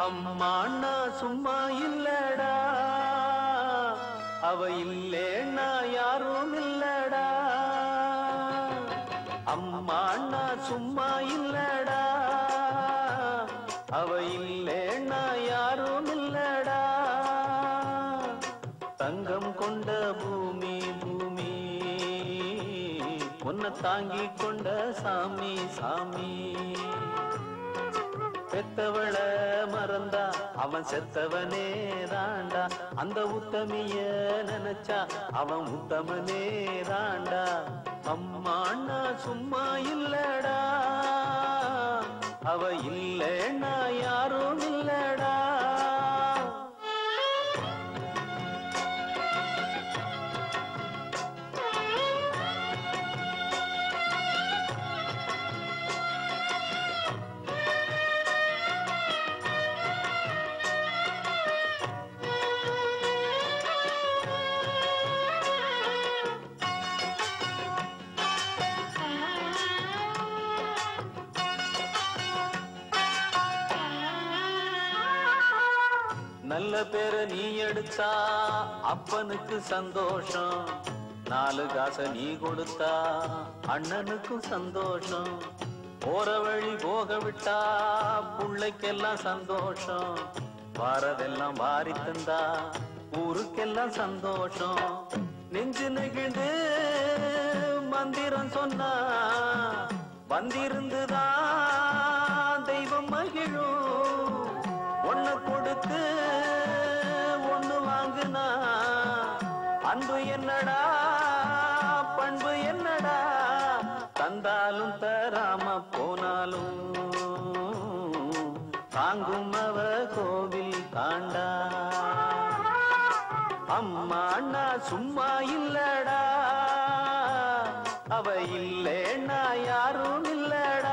அம்மாண்ணா சும்மா இல்லடா அவ இல்லேன்னா யாரும் இல்லடா அம்மாண்ணா சும்மா இல்லடா அவ இல்லேன்னா யாரும் இல்லடா தங்கம் கொண்ட பூமி பூமி உன்னை தாங்கி கொண்ட சாமி சாமி பெத்தவள மறந்தா அவன் செத்தவனே தாண்டா அந்த உத்தமிய நினைச்சா அவன் உத்தமனே தாண்டா அம்மாண்ணா சும்மா இல்லடா அவ இல்லைன்னா யாரும் இல்லடா நல்ல பேரை நீ எடுத்தா அப்பனுக்கு சந்தோஷம் நாலு காசை நீ கொடுத்தா அண்ணனுக்கும் சந்தோஷம் போற வழி போக விட்டா புள்ளைக்கெல்லாம் சந்தோஷம் வாரதெல்லாம் வாரி தந்தா ஊருக்கெல்லாம் சந்தோஷம் நெஞ்சு நெகிழ்ந்து மந்திரம் சொன்னா வந்திருந்துதான் தெய்வம் மகிழும் ஒண்ணு கொடுத்து ஒண்ணு வாங்குனா அன்பு என்னடா பண்பு என்னடா தந்தாலும் தராம போனாலும் தாங்கும் அவ கோவில் தாண்டா அம்மா அண்ணா சும்மா இல்லடா அவ இல்லேன்னா யாரும் இல்லடா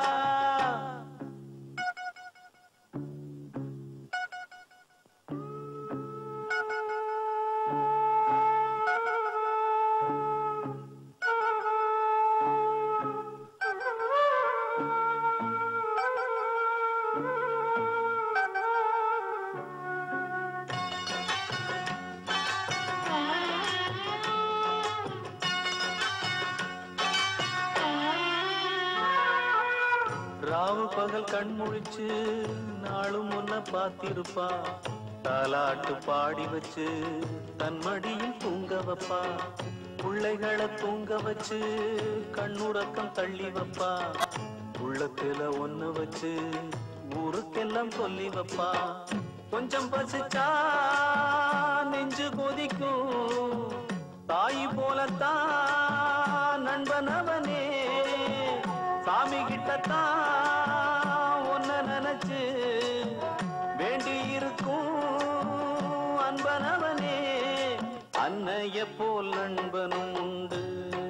ராவு பகல் கண் முழிச்சு நாளும் முன்ன பார்த்திருப்பா தாலாட்டு பாடி வச்சு தன் மடியில் தூங்க வைப்பா பிள்ளைகளை தூங்க வச்சு கண்ணுறக்கம் தள்ளி வைப்பா உள்ளத்துல ஒண்ணு வச்சு ஊருக்கெல்லாம் சொல்லி வைப்பா கொஞ்சம் பசிச்சா நெஞ்சு கொதிக்கும் தாய் போலத்தான் நண்பன் அவனே சாமி கிட்டத்தான் ஒன்ன நினைச்சு வேண்டி இருக்கும் அன்பனவனே அன்னைய போல் நண்பனும் உண்டு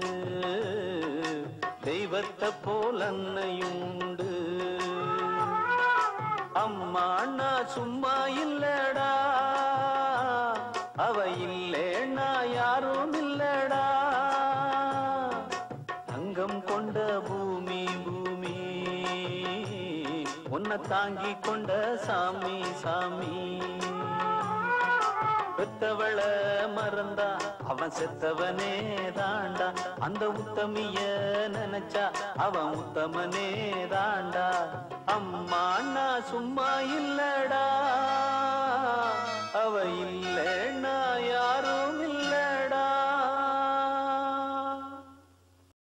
தெய்வத்தை போல் அன்னையும் உண்டு அம்மா அண்ணா சும்மா இல்லடா அவ இல்லேன்னா யாரும் இல்லடா தங்கம் கொண்ட பூமி பூமி உன்னை தாங்கி கொண்ட சாமி சாமி பெத்தவள மறந்தா அவன் செத்தவனே தாண்டா அந்த உத்தமிய நினைச்சா அவன் உத்தமனே தாண்டா அம்மா அண்ணா சும்மா இல்லடா